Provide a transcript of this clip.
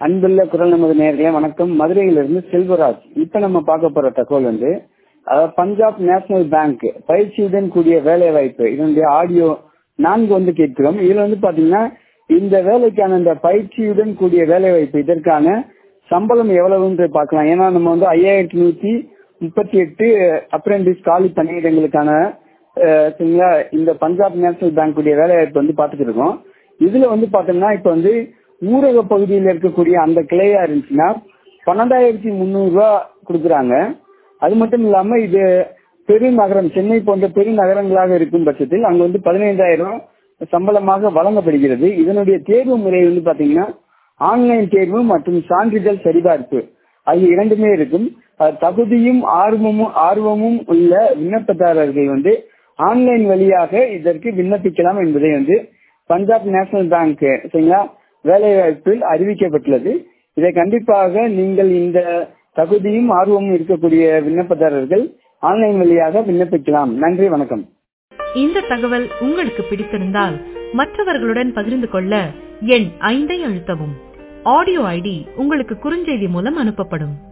அன்புள்ள குரல் நமது நேர்களே வணக்கம் மதுரையிலிருந்து செல்வராஜ் இப்ப நம்ம பார்க்க போற தகவல் வந்து அதாவது பஞ்சாப் நேஷனல் பேங்க் பயிற்சியுடன் கூடிய வேலை வாய்ப்பு இதனுடைய ஆடியோ நான்கு வந்து கேட்கிறோம் இதுல வந்து பாத்தீங்கன்னா இந்த வேலைக்கான இந்த பயிற்சியுடன் கூடிய வேலை வாய்ப்பு இதற்கான சம்பளம் எவ்வளவுன்னு பார்க்கலாம் ஏன்னா நம்ம வந்து ஐயாயிரத்தி நூத்தி முப்பத்தி எட்டு அப்ரெண்டிஸ் காலி பணியிடங்களுக்கான அஹ், சரிங்களா இந்த பஞ்சாப் நேஷனல் பேங்க் உடைய வேலை வாய்ப்பு வந்து பார்த்துட்டு இருக்கோம் இதுல வந்து பாத்தோம்னா இப்ப வந்து ஊரக பகுதியில் இருக்கக்கூடிய அந்த கிளையா இருந்துச்சுன்னா பன்னெண்டாயிரத்தி முந்நூறு ரூபாய் கொடுக்குறாங்க அது மட்டும் இல்லாம இது பெருநகரம் சென்னை போன்ற பெருநகரங்களாக இருக்கும் பட்சத்தில் அங்க வந்து பதினைந்தாயிரம் சம்பளமாக வழங்கப்படுகிறது இதனுடைய தேர்வு முறை வந்து பாத்தீங்கன்னா ஆன்லைன் தேர்வு மற்றும் சான்றிதழ் சரிபார்ப்பு ஆகிய இரண்டுமே இருக்கும் அஹ் தகுதியும் ஆர்வமும் ஆர்வமும் உள்ள விண்ணப்பதாரர்கள் வந்து ஆன்லைன் வழியாக இதற்கு விண்ணப்பிக்கலாம் என்பதை வந்து பஞ்சாப் நேஷனல் பேங்க் சரிங்களா வேலைவாய்ப்பில் அறிவிக்கப்பட்டுள்ளது இதை கண்டிப்பாக நீங்கள் இந்த தகுதியும் ஆர்வமும் இருக்கக்கூடிய விண்ணப்பதாரர்கள் ஆன்லைன் வழியாக விண்ணப்பிக்கலாம் நன்றி வணக்கம் இந்த தகவல் உங்களுக்கு பிடித்திருந்தால் மற்றவர்களுடன் பகிர்ந்து கொள்ள எண் ஐந்தை அழுத்தவும் ஆடியோ ஐடி உங்களுக்கு குறுஞ்செய்தி மூலம் அனுப்பப்படும்